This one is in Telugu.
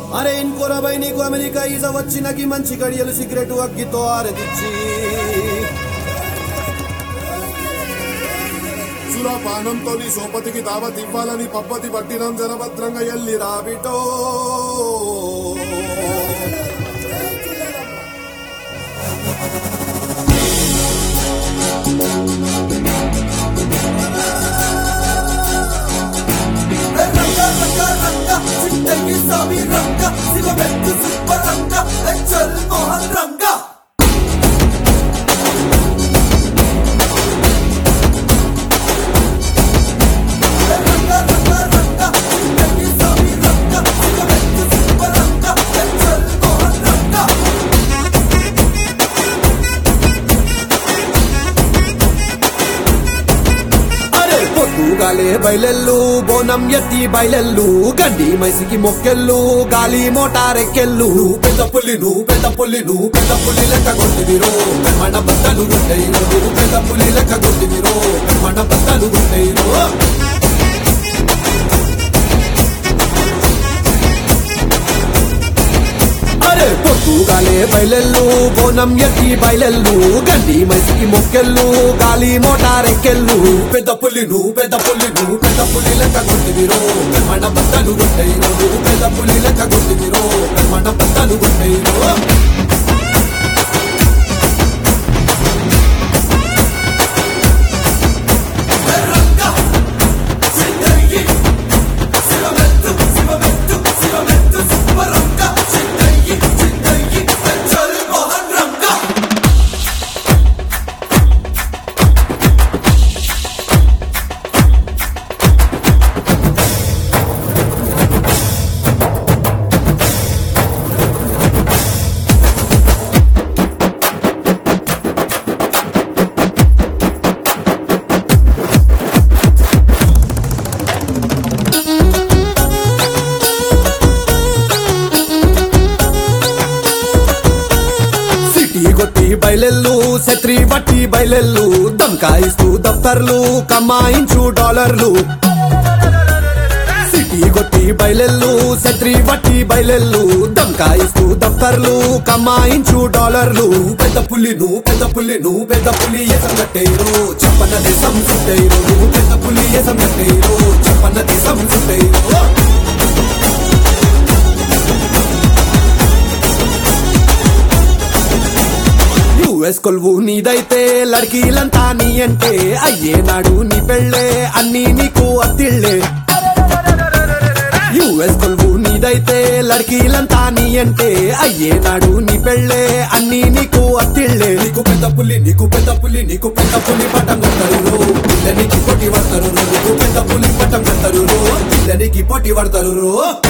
అరే ఇంకోరబై నీకు అమెరికా ఈజ వచ్చినకి మంచి గడియలు సిగరెట్ అగ్గితో ఆరదిచ్చి సురాపానంతో నీ సోపతికి దావత్ ఇవ్వాలని పప్పతి పట్టినం జనభద్రంగా ఎల్లి రాబిటో రంగ రంగ రంగ చింతకి స్వామి రంగ శివమెత్తు సుబ్బ రంగ చల్ మోహన్ రంగ రంగ రంగ రంగ చింతకి స్వామి రంగ శివమెత్తు సుబ్బ రంగ చల్ మోహన్ రంగ అరే పొద్దుగాలే బయలెల్లు బోనం ఎత్తి బయలెల్లు గడ్డి మైసికి మొక్కెళ్ళు గాలి మోటారెక్కెళ్ళు పెద్ద పుల్లి నువ్వు పెద్ద పుల్లి నువ్వు పెద్ద పుల్లి లెక్క కొట్టివిరో మన బద్దలు ఉంటాయి నువ్వు పెద్ద పుల్లి లెక్క కొట్టివిరో మన బద్దలు ఉంటాయి అరే పొద్దుగాలే బయలెల్లు బోనం ఎత్తి బయలెల్లు గడ్డి మైసికి మొక్కెళ్ళు గాలి మోటారెక్కెళ్ళు పెద్ద పుల్లి నువ్వు పెద్ద పుల్లి నువ్వు పెద్ద పుల్లి లెక్క కొట్టివిరో మన బద్దలు ఉంటాయి నువ్వు పెద్ద పుల్లి లెక్క కొట్టివిరో మన బద్దలు ఉంటాయి సిటీ కొట్టి బయలెల్లు శత్రి బట్టి బయలెల్లు దమ్కాయిస్తూ దఫ్తర్లు కమాయించు డాలర్లు సిటీ కొట్టి బయలెల్లు శత్రి బట్టి బయలెల్లు దమ్కాయిస్తూ దఫ్తర్లు కమాయించు డాలర్లు పెద్ద పుల్లి నువ్వు పెద్ద పుల్లి నువ్వు పెద్ద పుల్లి ఎసం కట్టేరు చెప్పన్న దేశం చుట్టేరు నువ్వు పెద్ద పుల్లి ఎసం కట్టేరు చెప్పన్న దేశం చుట్టేరు యుఎస్ కొలువు నీదైతే లడ్కీలంతా నీ అంటే అయ్యేనాడు నీ పెళ్ళే అన్ని నీకు అత్తిళ్ళే యుఎస్ కొలువు నీదైతే లడ్కీలంతా నీ అంటే అయ్యేనాడు నీ పెళ్ళే అన్ని నీకు అత్తిళ్ళే నీకు పెద్ద పుల్లి నీకు పెద్ద పుల్లి నీకు పెద్ద పుల్లి పట్టం కడతారు పిల్లనికి పోటీ పడతారు నీకు పెద్ద పుల్లి పట్టం కడతారు పిల్లనికి పోటీ పడతారు